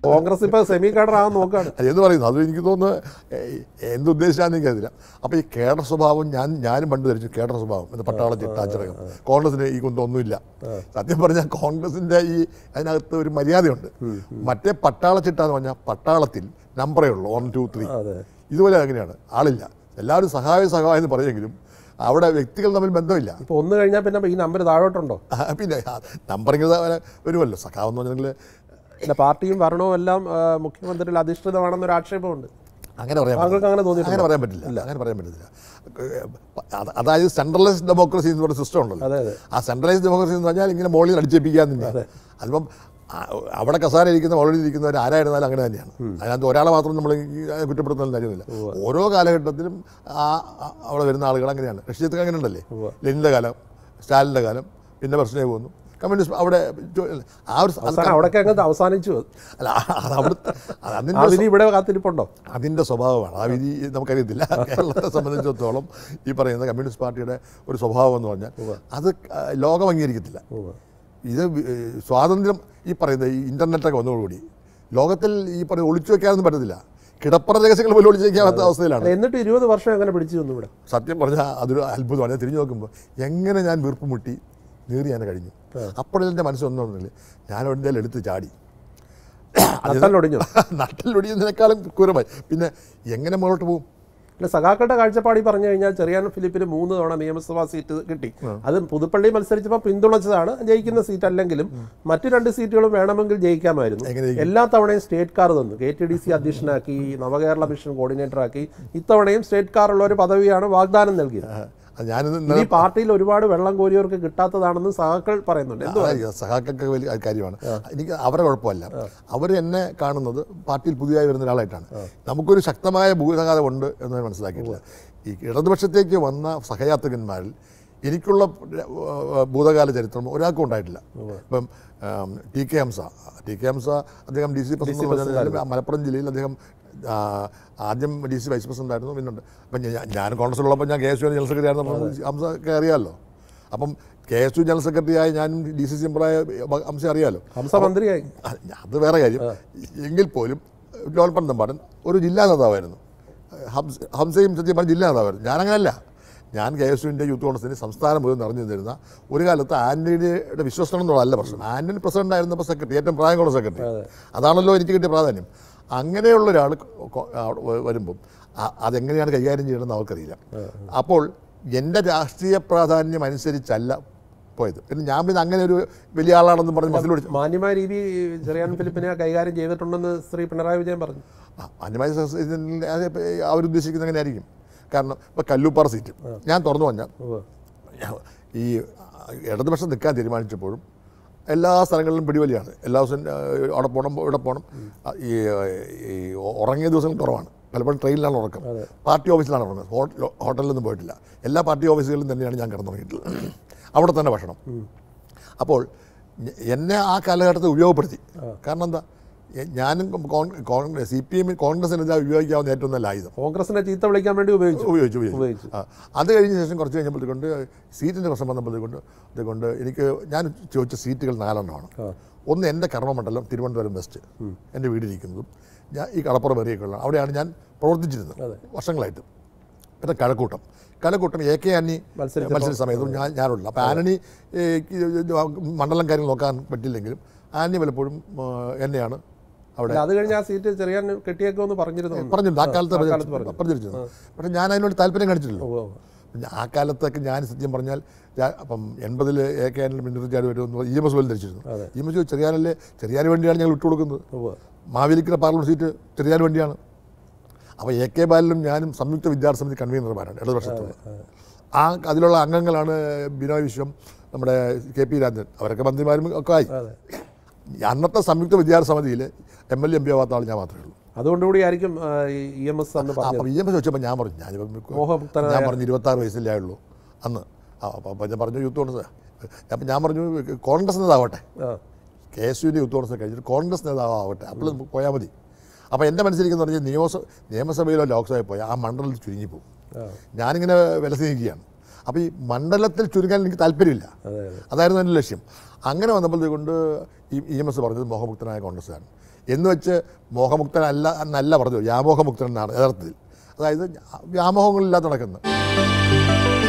കോൺഗ്രസ് ഇപ്പൊ semi cadre ആവാൻ നോക്കാണ് അത് എന്ന് പറയുന്നു അത് എനിക്ക് തോന്നുന്നു ഏഹ്, എന്തുദ്ദേശിച്ചാന്ന് എനിക്കറിയില്ല അപ്പോൾ ഈ കേഡർ സ്വഭാവം ഞാൻ ഞാനും പണ്ട് ധരിച്ചു കേഡർ സ്വഭാവം എന്ന് പട്ടാള ചിട്ടാച്ചടകം കോൺഗ്രസിന് ഈ കുന്തമൊന്നുമില്ല സത്യം പറഞ്ഞാൽ കോൺഗ്രസിൻ്റെ ഈ അതിനകത്ത് ഒരു മര്യാദയുണ്ട് മറ്റേ പട്ടാള ചിട്ട എന്ന് പറഞ്ഞാൽ പട്ടാളത്തിൽ നമ്പറേ ഉള്ളൂ വൺ ടു ത്രീ അതെ ഇതുപോലെ അങ്ങനെയാണ് ആളില്ല എല്ലാവരും സഹായ സഹായം എന്ന് പറയുമെങ്കിലും അവിടെ വ്യക്തികൾ തമ്മിൽ ബന്ധമില്ല ഇപ്പൊ ഒന്ന് കഴിഞ്ഞാൽ പിന്നെ ഈ നമ്പർ താഴോട്ടുണ്ടോ ആ, പിന്നെ നമ്പറിങ് വരുമല്ലോ സഖാവെന്ന് പറഞ്ഞെങ്കിൽ പിന്നെ പാർട്ടിയും ഭരണവും എല്ലാം ആ, മുഖ്യമന്ത്രിയിൽ അധിഷ്ഠിതമാണെന്നൊരു ആക്ഷേപമുണ്ട് അങ്ങനെ പറയാൻ താങ്കൾക്ക് അങ്ങനെ പറ്റില്ല. തോന്നിയിട്ടുണ്ടോ? അങ്ങനെ പറയാൻ പറ്റില്ല അങ്ങനെ പറയാൻ പറ്റില്ല അത് അതായത് സെൻട്രലൈസ്ഡ് ഡെമോക്രസി എന്ന് പറയുന്ന സിസ്റ്റം ഉണ്ടല്ലോ അതെ അതെ ആ സെൻട്രലൈസ്ഡ് ഡെമോക്രസി എന്ന് പറഞ്ഞാൽ ഇങ്ങനെ മുകളിൽ അടിച്ചേപ്പിക്കാന്നില്ല അതിപ്പം ആ, അവിടെ കസാര ഇരിക്കുന്ന മുകളിൽ ഇരിക്കുന്നവർ ആരായിരുന്നാലും അങ്ങനെ തന്നെയാണ് അതിനകത്ത് ഒരാളെ മാത്രം നമ്മൾ കുറ്റപ്പെടുത്തുന്ന കാര്യമില്ല ഓരോ കാലഘട്ടത്തിലും ആ ആ, അവിടെ വരുന്ന ആളുകൾ അങ്ങനെയാണ് റഷ്യത്തൊക്കെ അങ്ങനെ ഉണ്ടല്ലേ ലെനിൻ്റെ കാലം സ്റ്റാലിൻ്റെ കാലം പിന്നെ പ്രശ്നമായി പോകുന്നു കമ്മ്യൂണിസ്റ്റ് അവിടെ ചോ- ആ ഒരു അത് അവസാനം അവിടെയൊക്കെ അങ്ങ് അവസാനിച്ചു അത്. അല്ല അത് അവിടുത്തെ അത് ആ അതിൻ്റെ വിധി ഇവിടെ കാത്തിരിപ്പുണ്ടോ അതിൻ്റെ സ്വഭാവമാണ് ആ വിധി നമുക്കറിയത്തില്ല കേരളത്തെ സംബന്ധിച്ചിടത്തോളം ഈ പറയുന്ന കമ്മ്യൂണിസ്റ്റ് പാർട്ടിയുടെ ഒരു സ്വഭാവം എന്ന് പറഞ്ഞാൽ അത് ആ, ലോകം അംഗീകരിക്കത്തില്ല ഇത് വി- ഏ, സ്വാതന്ത്ര്യം ഈ പറയുന്ന ഈ ഇൻ്റർനെറ്റൊക്കെ വന്നതോടുകൂടി ലോകത്തിൽ ഈ പറയുന്ന ഒളിച്ചു വെക്കാനൊന്നും പറ്റത്തില്ല കിടപ്പറ രഹസ്യങ്ങൾ പോലും ഒളിച്ചു വെക്കാത്ത അവസ്ഥയിലാണ് അല്ല, എന്നിട്ട് ഇരുപത് വർഷം എങ്ങനെ പിടിച്ചു നിന്നു ഇവിടെ സത്യം പറഞ്ഞാൽ അതൊരു അത്ഭുതമാണ് ഞാൻ തിരിഞ്ഞു നോക്കുമ്പോൾ എങ്ങനെ ഞാൻ വീർപ്പ് മുട്ടി നീറി ഞാൻ കഴിഞ്ഞു അപ്പോഴെൻ്റെ മനസ്സൊന്നുമില്ല ഞാൻ എവിടെയെങ്കിലും എടുത്ത് ചാടി നട്ടല്ലൊടിഞ്ഞു നട്ടലൊടിയുന്നതിനേക്കാളും ക്രൂരമായി പിന്നെ എങ്ങനെ മുന്നോട്ട് പോകും അല്ല സഖാക്കളുടെ കാഴ്ചപ്പാടി പറഞ്ഞു കഴിഞ്ഞാൽ ചെറിയാൻ ഫിലിപ്പിന് മൂന്ന് തവണ നിയമസഭാ സീറ്റ് കിട്ടി അത് പുതുപ്പള്ളി മത്സരിച്ചപ്പോൾ പിന്തുണച്ചതാണ് ജയിക്കുന്ന സീറ്റ് അല്ലെങ്കിലും മറ്റു രണ്ട് സീറ്റുകളും വേണമെങ്കിൽ ജയിക്കാമായിരുന്നു എങ്ങനെ എല്ലാ തവണയും സ്റ്റേറ്റ് കാർ തന്നു കെ ടി ഡി സി അധ്യക്ഷനാക്കി നവകേരള മിഷൻ കോർഡിനേറ്റർ ആക്കി ഇത്തവണയും സ്റ്റേറ്റ് കാർ ഉള്ള ഒരു പദവിയാണ് വാഗ്ദാനം നൽകിയത് ആ, ഞാനിത് ഇനി പാർട്ടിയിൽ ഒരുപാട് വെള്ളം കോരിയവർക്ക് കിട്ടാത്തതാണെന്ന് സഖാക്കൾ പറയുന്നുണ്ട് എന്ത് അതായിരിക്കും സഹാക്കൊക്കെ വലിയ കാര്യമാണ് എനിക്ക് അവരുടെ കുഴപ്പമല്ല അവർ എന്നെ കാണുന്നത് പാർട്ടിയിൽ പുതിയതായി വരുന്ന ഒരാളായിട്ടാണ് നമുക്കൊരു ശക്തമായ ഭൂതഘാതം ഉണ്ട് എന്ന് ഞാൻ മനസ്സിലാക്കിയിട്ടില്ല ഈ ഇടതുപക്ഷത്തേക്ക് വന്ന സഹയാത്രികന്മാരിൽ എനിക്കുള്ള ഏഹ്, ഭൂതകാല ചരിത്രം ഒരാൾക്കും ഉണ്ടായിട്ടില്ല ഇപ്പം ആം, T K Hamsa T K Hamsa അദ്ദേഹം ഡി സി പ്രസിഡന്റ് മലപ്പുറം ജില്ലയിൽ അദ്ദേഹം ആ, ആദ്യം ഡി സി വൈസ് പ്രസിഡന്റ് ആയിരുന്നു പിന്നുണ്ട് അപ്പം ഞാൻ ഞാൻ കോൺഗ്രസിലുള്ളപ്പോൾ ഞാൻ K S U general secretary ആയിരുന്നു ഹംസ അറിയാമല്ലോ അപ്പം K S U general secretary ആയി ഞാനും ഡി സി സി മെമ്പറായ ഹംസ അറിയാമല്ലോ ഹംസ മന്ത്രിയായി അത് അത് വേറെ കാര്യം എങ്കിൽ പോലും ലോൽപ്പൻ തമ്പാടൻ ഒരു ജില്ലാ നേതാവായിരുന്നു ഹംസ ഹംസയും സത്യം പറഞ്ഞ ജില്ലാ നേതാവായിരുന്നു ഞാനങ്ങനല്ല ഞാൻ കെ എസ് യുവിൻ്റെ യൂത്ത് കോൺഗ്രസിന് സംസ്ഥാനം മുഴുവൻ നിറഞ്ഞു നിന്നിരുന്ന ഒരു കാലത്ത് ആൻ്റണിയുടെ വിശ്വസനം എന്നുള്ളതല്ല പ്രശ്നം ആൻ്റണി പ്രസിഡന്റ് ആയിരുന്നപ്പോൾ സെക്രട്ടറി ഏറ്റവും പ്രായമുള്ള സെക്രട്ടറി അതാണല്ലോ എനിക്ക് കിട്ടിയ പ്രാധാന്യം അങ്ങനെയുള്ള ഒരാൾ കൊ- അവിടെ വ- വരുമ്പം അ- അതെങ്ങനെയാണ് കൈകാര്യം ചെയ്യണമെന്ന് അവർക്കറിയില്ല അപ്പോൾ എൻ്റെ രാഷ്ട്രീയ പ്രാധാന്യം അനുസരിച്ചല്ല പോയത് പിന്നെ ഞാൻ പിന്നെ അങ്ങനെ ഒരു വലിയ ആളാണെന്ന് പറഞ്ഞ് മസിൽ പിടിച്ചു മാന്യമായ രീതി ചെറിയാൻ ഫിലിപ്പിനെ കൈകാര്യം ചെയ്തിട്ടുണ്ടെന്ന് ശ്രീ പിണറായി വിജയൻ പറഞ്ഞു ആ, മാന്യമായ സ- ഇതിൽ അത് ഇപ്പൊ അവരുദ്ദേശിക്കുന്നത് അങ്ങനെ ആയിരിക്കും കാരണം ഇപ്പോൾ കല്ലൂപ്പാറ സീറ്റ് ഞാൻ തുറന്നു പറഞ്ഞാൽ ഉവ്വ്. ഈ ഇടതുപക്ഷം നിൽക്കാൻ തീരുമാനിച്ചപ്പോഴും എല്ലാ സ്ഥലങ്ങളിലും പിടിവലിയാണ് എല്ലാ ദിവസവും ആ, അവിടെ പോകണം ഇവിടെ പോകണം ആ, ഈ ഈ ഉറങ്ങിയ ദിവസങ്ങൾ കുറവാണ് പലപ്പോഴും ട്രെയിനിലാണ് ഉറക്കം പാർട്ടി ഓഫീസിലാണ് ഉറങ്ങുന്നത് ഹോട്ട- ഹോട്ടലിലൊന്നും പോയിട്ടില്ല എല്ലാ പാർട്ടി ഓഫീസുകളിലും തന്നെയാണ് ഞാൻ കിടന്നുറങ്ങിയിട്ടുള്ളത് അവിടെ തന്നെ ഭക്ഷണം അപ്പോൾ ഞ- എന്നെ ആ കാലഘട്ടത്തിൽ ഉപയോഗപ്പെടുത്തി കാരണം എന്താ എ- ഞാനും കോൺഗ്രസ് സി പി എമ്മിൽ കോൺഗ്രസിനെതിരെ ഉപയോഗിക്കാവുന്ന ഏറ്റവും നല്ല ആയുധം കോൺഗ്രസിനെ ചീത്ത വിളിക്കാൻ വേണ്ടി ഉപയോഗിച്ചു ഉപയോഗിച്ചു ഉപയോഗിച്ചു ഉപയോഗിച്ചു. ആ, അത് കഴിഞ്ഞ ശേഷം കുറച്ച് കഴിഞ്ഞപ്പോഴത്തേക്കൊണ്ട് സീറ്റിൻ്റെ പ്രശ്നം വന്നപ്പോഴത്തേക്കൊണ്ട് അതുകൊണ്ട് എനിക്ക് ഞാൻ ചോദിച്ച സീറ്റുകൾ നാലെണ്ണമാണ് ഒന്ന് എൻ്റെ കർമ്മമണ്ഡലം തിരുവനന്തപുരം വെസ്റ്റ് എൻ്റെ വീടിരിക്കുന്നതും ഞാൻ ഈ കടപ്പുറം ഏറിയൊക്കെയുള്ള അവിടെയാണ് ഞാൻ പ്രവർത്തിച്ചിരുന്നത് വർഷങ്ങളായിട്ട് പിന്നെ കഴക്കൂട്ടം കഴക്കൂട്ടം എ കെ ആന്നി മത്സരിച്ചപ്പോൾ- മത്സര സമയത്തും ഞാൻ ഞാനുള്ളു അപ്പോൾ ആന്റണി ഏ, ഇത് മണ്ഡലം കാര്യങ്ങൾ നോക്കാൻ പറ്റില്ലെങ്കിലും ആന്റണി പലപ്പോഴും ആ, എന്നെയാണ് അവിടെ അല്ല, അത് കഴിഞ്ഞ് ആ സീറ്റ് ചെറിയാൻ കെട്ടിയേക്കുമെന്ന് പറഞ്ഞിരുന്നു പറഞ്ഞിട്ടുണ്ട് ആ കാലത്ത് കാലത്ത് പറഞ്ഞിട്ടുണ്ട് പറഞ്ഞിരുന്നു പക്ഷേ ഞാൻ അതിനോട് താല്പര്യം കാണിച്ചിട്ടില്ല ഉവ്വ്. പിന്നെ ആ കാലത്തൊക്കെ ഞാൻ സത്യം പറഞ്ഞാൽ ഞാൻ അപ്പം എൺപതിൽ എ കെ ആനിൽ മിന്നറിച്ചാട് വരുമെന്ന് ഇ എം എസ് പോലും ധരിച്ചിരുന്നു ഇ എം എസ് ചെറിയാനല്ലേ ചെറിയാന് വേണ്ടിയാണ് ഞങ്ങൾ ഇട്ടുകൊടുക്കുന്നത് ഉവ്വ്. മാവേലിക്കര പാർലമെൻറ്റ് സീറ്റ് ചെറിയാന് വേണ്ടിയാണ് അപ്പോൾ എ കെ ബാലനും ഞാനും സംയുക്ത വിദ്യാർത്ഥി സമിതി കൺവീനർമാരാണ് ഇടതുപക്ഷത്തുള്ള ആ അതിലുള്ള അംഗങ്ങളാണ് ബിനോയ് വിശ്വം നമ്മുടെ കെ പി രാജൻ അവരൊക്കെ മന്ത്രിമാരും ഒക്കെ ആയി അതെ അന്നത്തെ സംയുക്ത വിദ്യാർത്ഥി സമിതിയിൽ M L A M P ആവാത്ത ആൾ ഞാൻ മാത്രമേ ഉള്ളൂ അതുകൊണ്ടുകൂടിയായിരിക്കും ഇ എം എസ് അന്ന് പറഞ്ഞത് അപ്പം ഇ എം എസ് വെച്ചപ്പോൾ ഞാൻ പറഞ്ഞു ഞാനിപ്പം മോഹമുക്തനായ ഞാൻ പറഞ്ഞു ഇരുപത്താറ് വയസ്സല്ലേ ആയുള്ളൂ അന്ന് ആ അപ്പം അപ്പം ഞാൻ പറഞ്ഞു യൂത്ത് കോൺഗ്രസ് അപ്പം ഞാൻ പറഞ്ഞു കോൺഗ്രസ് നേതാവട്ടെ ആ കെ എസ് യുവിൻ്റെ യൂത്ത് കോൺഗ്രസ് കഴിഞ്ഞിട്ട് കോൺഗ്രസ് നേതാവാവട്ടെ അപ്പോൾ നമുക്ക് പോയാൽ മതി അപ്പോൾ എൻ്റെ മനസ്സിലിരിക്കുന്ന പറഞ്ഞാൽ നിയമസഭ നിയമസഭയിലോ ലോക്സഭയിൽ പോയാൽ ആ മണ്ഡലത്തിൽ ചുരുങ്ങിപ്പോവും ആ. ഞാനിങ്ങനെ വിലസി നിൽക്കുകയാണ് അപ്പോൾ ഈ മണ്ഡലത്തിൽ ചുരുങ്ങാൻ എനിക്ക് താല്പര്യമില്ല അതെ അതെ അതായിരുന്നു എൻ്റെ ലക്ഷ്യം അങ്ങനെ വന്നപ്പോഴത്തേക്ക് കൊണ്ട് ഈ ഇ എം എസ് പറഞ്ഞത് മോഹമുക്തനായ കോൺഗ്രസ്സാണ് എന്ന് വെച്ച് മോഹമുക്തനല്ല എന്നല്ല പറഞ്ഞു വ്യാമോഹമുക്തൻ എന്നാണ് യഥാർത്ഥത്തിൽ അതായത് വ്യാമോഹങ്ങളില്ലാതെ നടക്കുന്നത്